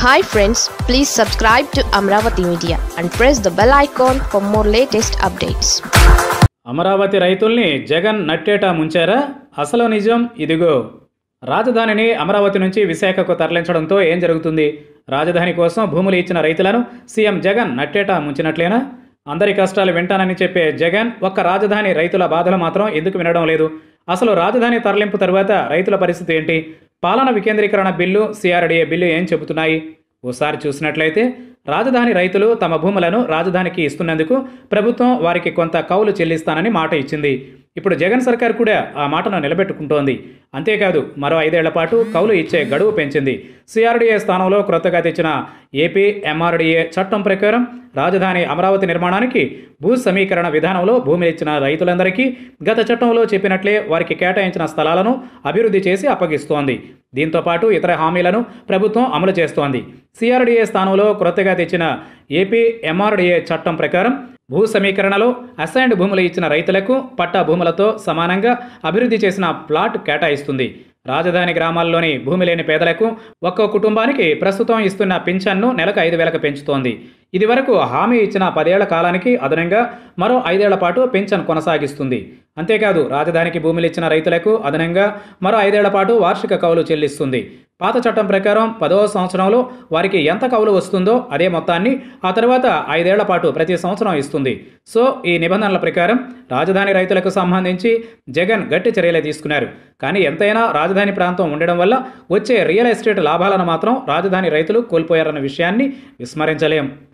hi friends please subscribe to Amaravati media and press the bell icon for more latest updates Amaravati రైతుల్ని జగన్ నట్టేటా ముంచారా అసలు నిజం ఇదిగో రాజధానిని అమరావతి నుంచి విశాఖకు తరలించడంతో ఏం జరుగుతుంది రాజధాని కోసం భూములు ఇచ్చిన రైతులను సీఎం జగన్ నట్టేటా ముంచినట్లేనా అందరి కష్టాలు వింటానని చెప్పే జగన్ ఒక్క రాజధాని రైతుల బాధలు మాత్రం ఎందుకు వినడం లేదు అసలు రాజధాని తరలింపు తరువాత రైతుల పరిస్థితి ఏంటి పాలన వికేంద్రీకరణ బిల్లు సిఆర్డీఏ బిల్లు ఏం చెబుతున్నాయి ఓసారి చూసినట్లయితే రాజధాని రైతులు తమ భూములను రాజధానికి ఇస్తున్నందుకు ప్రభుత్వం వారికి కొంత కౌలు చెల్లిస్తానని మాట ఇచ్చింది ఇప్పుడు జగన్ సర్కార్ కూడా ఆ మాటను నిలబెట్టుకుంటోంది అంతేకాదు మరో ఐదేళ్ల పాటు కౌలు ఇచ్చే గడువు పెంచింది సిఆర్డీఏ స్థానంలో క్రొత్తగా తెచ్చిన ఏపీ ఎంఆర్డీఏ చట్టం ప్రకారం రాజధాని అమరావతి నిర్మాణానికి భూ సమీకరణ విధానంలో భూమి ఇచ్చిన రైతులందరికీ గత చట్టంలో చెప్పినట్లే వారికి కేటాయించిన స్థలాలను అభివృద్ధి చేసి అప్పగిస్తోంది దీంతో పాటు ఇతర హామీలను ప్రభుత్వం అమలు చేస్తోంది సిఆర్డీఏ స్థానంలో క్రొత్తగా తెచ్చిన ఏపీ ఎంఆర్డీఏ చట్టం ప్రకారం భూ సమీకరణలో అసైన్డ్ భూములు ఇచ్చిన రైతులకు పట్టా భూములతో సమానంగా అభివృద్ధి చేసిన ప్లాట్ కేటాయిస్తుంది రాజధాని గ్రామాల్లోని భూమి లేని పేదలకు ఒక్కో కుటుంబానికి ప్రస్తుతం ఇస్తున్న పింఛన్ను నెలకు ఐదు వేలకు పెంచుతోంది ఇది వరకు హామీ ఇచ్చిన పదేళ్ల కాలానికి అదనంగా మరో ఐదేళ్ల పాటు పెన్షన్ కొనసాగిస్తుంది అంతేకాదు రాజధానికి భూములు ఇచ్చిన రైతులకు అదనంగా మరో ఐదేళ్ల పాటు వార్షిక కౌలు చెల్లిస్తుంది పాత చట్టం ప్రకారం పదవ సంవత్సరంలో వారికి ఎంత కౌలు వస్తుందో అదే మొత్తాన్ని ఆ తర్వాత ఐదేళ్ల పాటు ప్రతి సంవత్సరం ఇస్తుంది సో ఈ నిబంధనల ప్రకారం రాజధాని రైతులకు సంబంధించి జగన్ గట్టి చర్యలే తీసుకున్నారు కానీ ఎంతైనా రాజధాని ప్రాంతం ఉండడం వల్ల వచ్చే రియల్ ఎస్టేట్ లాభాలను మాత్రం రాజధాని రైతులు కోల్పోయారన్న విషయాన్ని విస్మరించలేం